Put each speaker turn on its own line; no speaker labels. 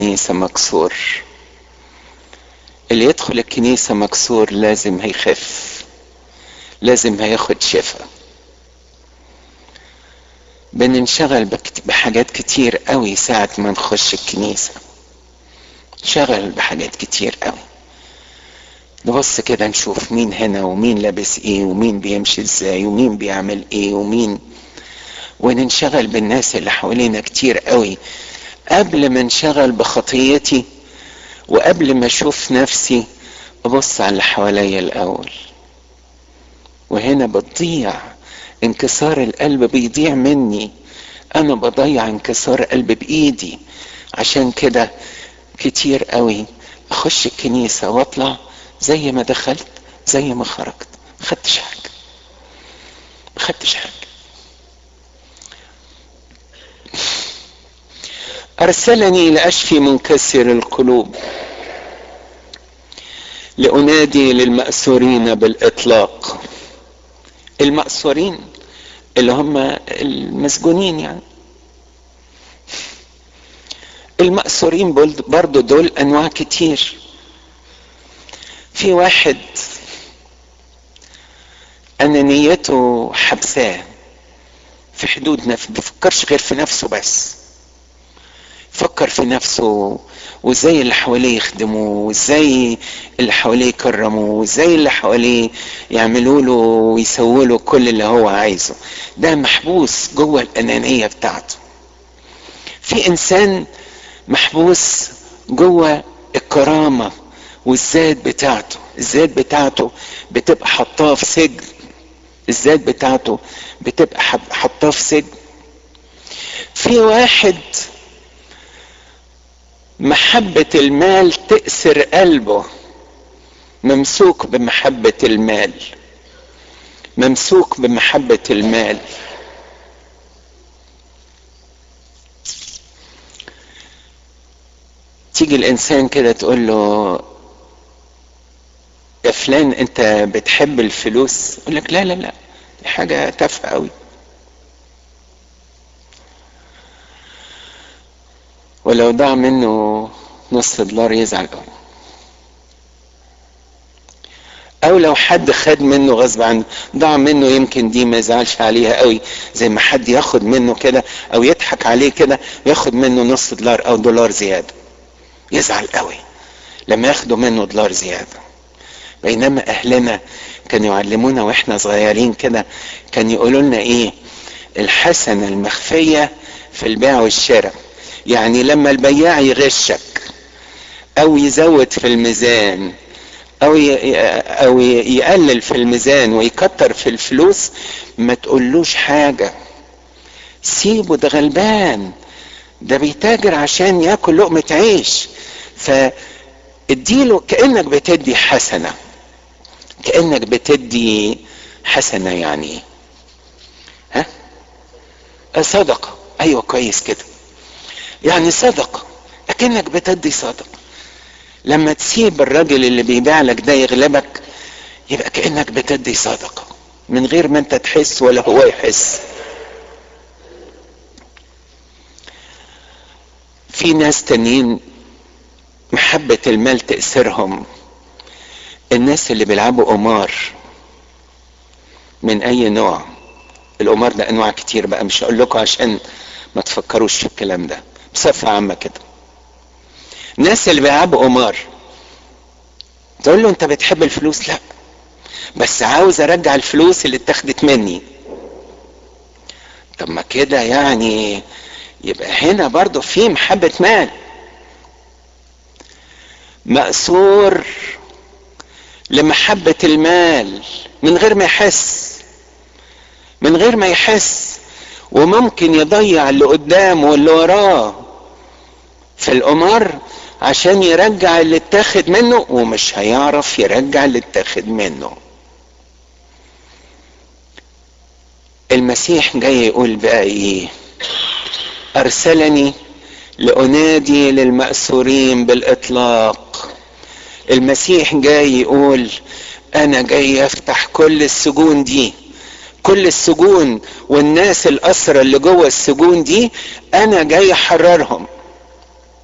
الكنيسة مكسور اللي يدخل الكنيسة مكسور لازم هيخف لازم هياخد شفاء بننشغل بحاجات كتير قوي ساعة ما نخش الكنيسة شغل بحاجات كتير قوي نبص كده نشوف مين هنا ومين لابس ايه ومين بيمشي ازاي ومين بيعمل ايه ومين وننشغل بالناس اللي حوالينا كتير قوي قبل ما انشغل بخطيتي وقبل ما اشوف نفسي ابص على اللي حواليا الاول وهنا بتضيع انكسار القلب بيضيع مني انا بضيع انكسار قلب بايدي عشان كده كتير قوي اخش الكنيسة واطلع زي ما دخلت زي ما خرجت ما خدتش حاجة ما خدتش حاجة أرسلني لأشفي منكسر القلوب لأنادي للمأسورين بالإطلاق المأسورين اللي هم المسجونين يعني المأسورين برضو دول أنواع كتير في واحد أنانيته حبساه في حدود نفسه بيفكرش غير في نفسه بس فكر في نفسه وازاي اللي حواليه يخدموه وازاي اللي حواليه يكرموه وازاي اللي حواليه يعملوا له ويسووا له كل اللي هو عايزه ده محبوس جوه الانانيه بتاعته في انسان محبوس جوه الكرامه والذات بتاعته الذات بتاعته بتبقى حطاه في سجن الذات بتاعته بتبقى حطاه في سجن في واحد محبة المال تأسر قلبه ممسوك بمحبة المال ممسوك بمحبة المال تيجي الإنسان كده تقول له يا فلان أنت بتحب الفلوس يقول لك لا لا لا دي حاجة تافهة أوي ولو ضاع منه نص دولار يزعل قوي او لو حد خد منه غصب عنه ضاع منه يمكن دي ما يزعلش عليها قوي زي ما حد ياخد منه كده او يضحك عليه كده وياخد منه نص دولار او دولار زياده يزعل قوي لما ياخدوا منه دولار زياده بينما اهلنا كانوا يعلمونا واحنا صغيرين كده كان يقولوا لنا ايه الحسنه المخفيه في البيع والشراء يعني لما البياع يغشك او يزود في الميزان او او يقلل في الميزان ويكتر في الفلوس ما تقولوش حاجه سيبه ده غلبان ده بيتاجر عشان ياكل لقمه عيش فاديله كانك بتدي حسنه كانك بتدي حسنه يعني ها صدقه ايوه كويس كده يعني صدقة أكنك بتدي صدقة لما تسيب الراجل اللي بيبيع لك ده يغلبك يبقى كأنك بتدي صدقة من غير ما انت تحس ولا هو يحس في ناس تانيين محبة المال تأثرهم الناس اللي بيلعبوا قمار من أي نوع القمار ده أنواع كتير بقى مش هقول لكم عشان ما تفكروش في الكلام ده بصفة عامة كده الناس اللي بيلعبوا قمار تقول له انت بتحب الفلوس لا بس عاوز ارجع الفلوس اللي اتاخدت مني طب ما كده يعني يبقى هنا برضو في محبة مال مأسور لمحبة المال من غير ما يحس من غير ما يحس وممكن يضيع اللي قدامه واللي وراه في القمار عشان يرجع اللي اتاخد منه ومش هيعرف يرجع اللي اتاخد منه المسيح جاي يقول بقى ايه ارسلني لانادي للمأسورين بالاطلاق المسيح جاي يقول انا جاي افتح كل السجون دي كل السجون والناس الأسرى اللي جوه السجون دي أنا جاي أحررهم